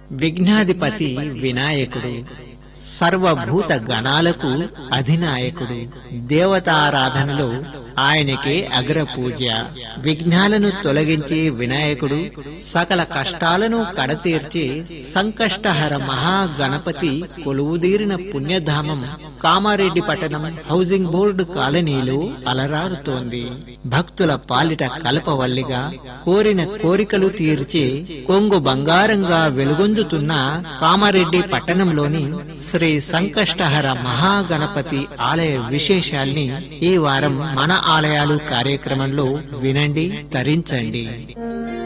విఘ్నాధిపతి వినాయకుడు సర్వభూత గణాలకు అధినాయకుడు దేవతారాధనలో ఆయనకే అగ్ర పూజ విఘ్నాలను తొలగించే వినాయకుడు సకల కష్టాలను కడతీర్చే సంకష్టహర మహాగణపతి కొలువుదీరిన పుణ్యధామం కామారెడ్డి పట్టణం హౌసింగ్ బోర్డు కాలనీలో అలరారుతోంది భక్తుల పాలిట కల్పవల్లిగా కోరిన కోరికలు తీర్చే కొంగు బంగారంగా వెలుగొందుతున్న కామారెడ్డి పట్టణంలోని శ్రీ సంకష్టహర మహాగణపతి ఆలయ విశేషాల్ని ఈ వారం మన ఆలయాలు కార్యక్రమంలో వినండి తరించండి